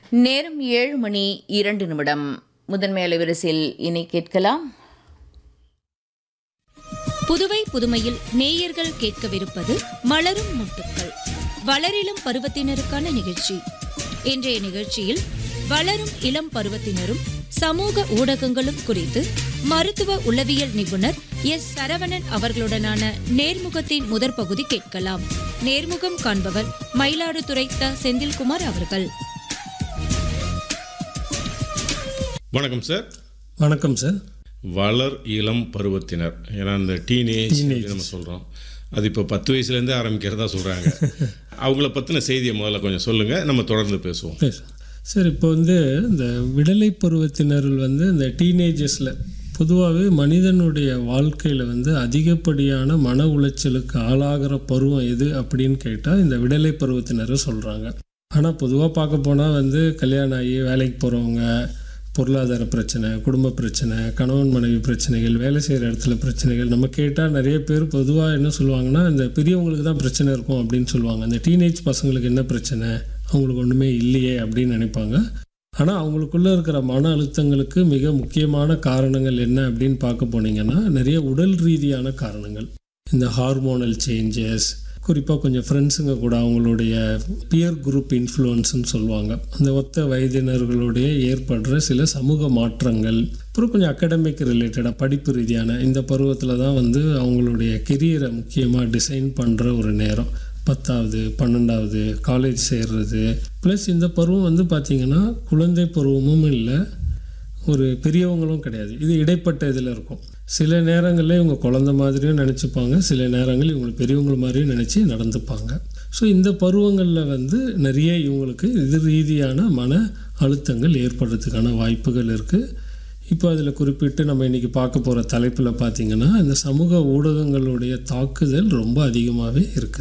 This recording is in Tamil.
நேரம் ஏழு மணி இரண்டு நிமிடம் முதன்மை அலைவரிசையில் இனி கேட்கலாம் புதுவை புதுமையில் நேயர்கள் கேட்கவிருப்பது மலரும் முட்டுக்கள் வளரிளம் பருவத்தினருக்கான நிகழ்ச்சி இன்றைய நிகழ்ச்சியில் வளரும் இளம் பருவத்தினரும் சமூக ஊடகங்களும் குறித்து மருத்துவ உளவியல் நிபுணர் எஸ் சரவணன் அவர்களுடனான நேர்முகத்தின் முதற் பகுதி கேட்கலாம் நேர்முகம் காண்பவர் மயிலாடுதுறை த செந்தில்குமார் அவர்கள் வணக்கம் சார் வணக்கம் சார் வளர் இளம் பருவத்தினர் ஏன்னா இந்த டீனேஜ் நம்ம சொல்கிறோம் அது இப்போ பத்து வயசுலேருந்தே ஆரம்பிக்கிறதா சொல்கிறாங்க அவங்கள பற்றின செய்தியை முதல்ல கொஞ்சம் சொல்லுங்கள் நம்ம தொடர்ந்து பேசுவோம் சரி சார் இப்போ வந்து இந்த விடலை பருவத்தினர்கள் வந்து இந்த டீனேஜஸில் பொதுவாகவே மனிதனுடைய வாழ்க்கையில் வந்து அதிகப்படியான மன உளைச்சலுக்கு ஆளாகிற பருவம் எது அப்படின்னு கேட்டால் இந்த விடலை பருவத்தினரை சொல்கிறாங்க ஆனால் பொதுவாக பார்க்க போனால் வந்து கல்யாணம் ஆகி வேலைக்கு போகிறவங்க பொருளாதார பிரச்சனை குடும்ப பிரச்சனை கணவன் மனைவி பிரச்சனைகள் வேலை செய்கிற இடத்துல பிரச்சனைகள் நம்ம கேட்டால் நிறைய பேர் பொதுவாக என்ன சொல்லுவாங்கன்னா இந்த பெரியவங்களுக்கு தான் பிரச்சனை இருக்கும் அப்படின்னு சொல்லுவாங்க இந்த டீனேஜ் பசங்களுக்கு என்ன பிரச்சனை அவங்களுக்கு ஒன்றுமே இல்லையே அப்படின்னு நினைப்பாங்க ஆனால் அவங்களுக்குள்ளே இருக்கிற மன அழுத்தங்களுக்கு மிக முக்கியமான காரணங்கள் என்ன அப்படின்னு பார்க்க போனீங்கன்னா நிறைய உடல் ரீதியான காரணங்கள் இந்த ஹார்மோனல் சேஞ்சஸ் குறிப்பாக கொஞ்சம் ஃப்ரெண்ட்ஸுங்க கூட அவங்களுடைய பியர் குரூப் இன்ஃப்ளூயன்ஸ்னு சொல்லுவாங்க அந்த ஒத்த வயதினர்களுடைய ஏற்படுற சில சமூக மாற்றங்கள் அப்புறம் கொஞ்சம் அகடமிக் ரிலேட்டடாக படிப்பு ரீதியான இந்த பருவத்தில் தான் வந்து அவங்களுடைய கெரியரை முக்கியமாக டிசைன் பண்ணுற ஒரு நேரம் பத்தாவது பன்னெண்டாவது காலேஜ் சேர்றது ப்ளஸ் இந்த பருவம் வந்து பார்த்திங்கன்னா குழந்தை பருவமும் இல்லை ஒரு பெரியவங்களும் கிடையாது இது இடைப்பட்ட இதில் இருக்கும் சில நேரங்களில் இவங்க குழந்த மாதிரியும் நினச்சிப்பாங்க சில நேரங்கள் இவங்க பெரியவங்க மாதிரியும் நினச்சி நடந்துப்பாங்க ஸோ இந்த பருவங்களில் வந்து நிறைய இவங்களுக்கு இது ரீதியான மன அழுத்தங்கள் ஏற்படுறதுக்கான வாய்ப்புகள் இருக்குது இப்போ அதில் குறிப்பிட்டு நம்ம இன்றைக்கி பார்க்க போகிற தலைப்பில் பார்த்திங்கன்னா இந்த சமூக ஊடகங்களுடைய தாக்குதல் ரொம்ப அதிகமாகவே இருக்குது